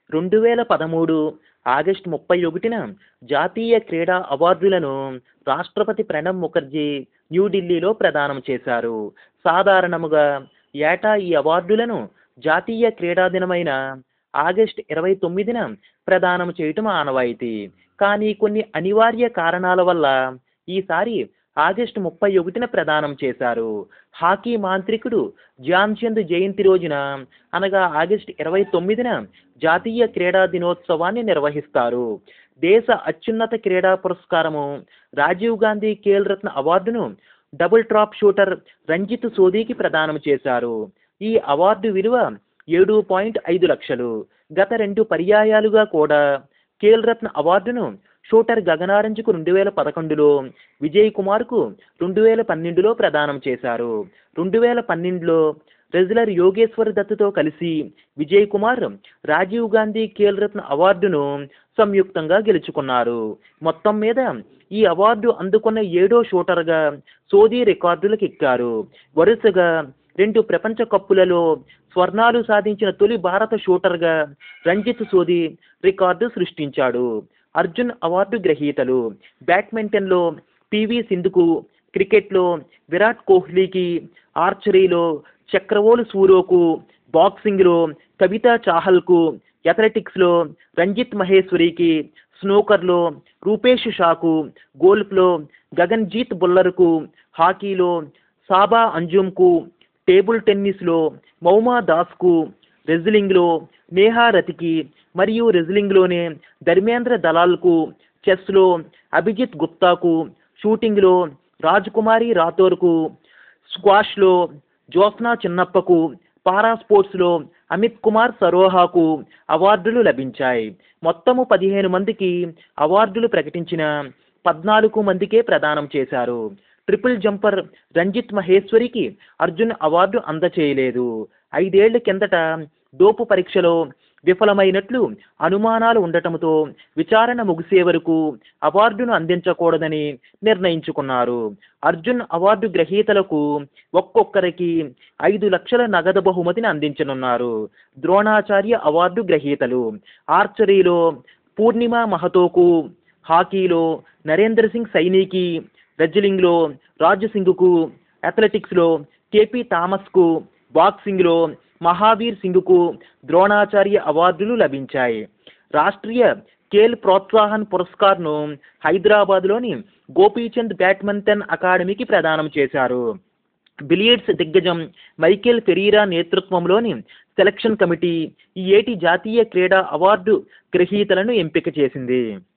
రెండు వేల పదమూడు ఆగస్టు ముప్పై ఒకటిన జాతీయ క్రీడా అవార్డులను రాష్ట్రపతి ప్రణబ్ ముఖర్జీ న్యూఢిల్లీలో ప్రదానం చేశారు సాధారణముగా ఏటా ఈ అవార్డులను జాతీయ క్రీడా దినమైన ఆగస్ట్ ఇరవై తొమ్మిదిన ప్రదానం చేయటం ఆనవాయితీ కానీ కొన్ని అనివార్య కారణాల వల్ల ఈసారి ఆగస్టు ముప్పై ఒకటిన ప్రదానం చేశారు హాకీ మాంత్రికుడు ధ్యాన్చంద్ జయంతి రోజున అనగా ఆగస్టు ఇరవై తొమ్మిదిన జాతీయ క్రీడా దినోత్సవాన్ని నిర్వహిస్తారు దేశ అత్యున్నత క్రీడా పురస్కారము రాజీవ్ గాంధీ ఖేల్ రత్న అవార్డును డబుల్ టాప్ షూటర్ రంజిత్ సోదీకి ప్రదానం చేశారు ఈ అవార్డు విలువ ఏడు పాయింట్ ఐదు లక్షలు గత రెండు పర్యాయాలుగా కూడా ఖేల్ రత్న అవార్డును షూటర్ గగనారంజ్కు రెండు వేల పదకొండులో విజయ్ కుమార్కు రెండు వేల పన్నెండులో ప్రదానం చేశారు రెండు వేల పన్నెండులో రెజ్లర్ యోగేశ్వర్ దత్తో కలిసి విజయ్ కుమార్ రాజీవ్ గాంధీ ఖేల్ రత్న అవార్డును సంయుక్తంగా గెలుచుకున్నారు మొత్తం మీద ఈ అవార్డు అందుకున్న ఏడో షూటర్గా సోదీ రికార్డులకు ఎక్కారు వరుసగా రెండు ప్రపంచ కప్పులలో స్వర్ణాలు సాధించిన తొలి భారత షూటర్గా రంజిత్ సోదీ రికార్డు సృష్టించాడు అర్జున్ అవార్డు గ్రహీతలు బ్యాడ్మింటన్లో పివి సింధుకు క్రికెట్లో విరాట్ కోహ్లీకి ఆర్చరీలో చక్రవోలు సూరోకు బాక్సింగ్లో కవితా చాహల్కు అథ్లెటిక్స్లో రంజిత్ మహేశ్వరికి స్నూకర్లో రూపేష్ షాకు గోల్ఫ్లో గగన్జీత్ బుల్లర్కు హాకీలో సాబా అంజుమ్కు టేబుల్ టెన్నిస్లో మౌమా దాస్కు రెజ్లింగ్లో నేహా రతికి మరియు రెజ్లింగ్లోనే ధర్మేంద్ర దలాల్కు చెస్లో అభిజిత్ గుప్తాకు షూటింగ్లో రాజ్కుమారి రాథోర్కు స్క్వాష్లో జ్యోత్స్నా చిన్నప్పకు పారా స్పోర్ట్స్లో అమిత్ కుమార్ సరోహాకు అవార్డులు లభించాయి మొత్తము పదిహేను మందికి అవార్డులు ప్రకటించిన పద్నాలుగు మందికే ప్రదానం చేశారు ట్రిపుల్ జంపర్ రంజిత్ మహేశ్వరికి అర్జున్ అవార్డు అందచేయలేదు ఐదేళ్ల కిందట డోపు పరీక్షలో విఫలమైనట్లు అనుమానాలు ఉండటంతో విచారణ ముగిసే వరకు అవార్డును అందించకూడదని నిర్ణయించుకున్నారు అర్జున్ అవార్డు గ్రహీతలకు ఒక్కొక్కరికి ఐదు లక్షల నగదు బహుమతిని అందించనున్నారు ద్రోణాచార్య అవార్డు గ్రహీతలు ఆర్చరీలో పూర్ణిమ మహతోకు హాకీలో నరేంద్ర సింగ్ సైనీకి రెజ్లింగ్లో రాజు సింగ్కు అథ్లెటిక్స్లో కేపీ థామస్కు బాక్సింగ్లో మహావీర్ సింగ్కు ద్రోణాచార్య అవార్డులు లభించాయి రాష్ట్రీయ ఖేల్ ప్రోత్సాహన్ పురస్కార్ను హైదరాబాద్లోని గోపీచంద్ బ్యాడ్మింటన్ అకాడమీకి ప్రదానం చేశారు బిలియర్డ్స్ దిగ్గజం మైకేల్ ఫెరీరా నేతృత్వంలోని సెలక్షన్ కమిటీ ఈ ఏటి జాతీయ క్రీడా అవార్డు గ్రహీతలను ఎంపిక చేసింది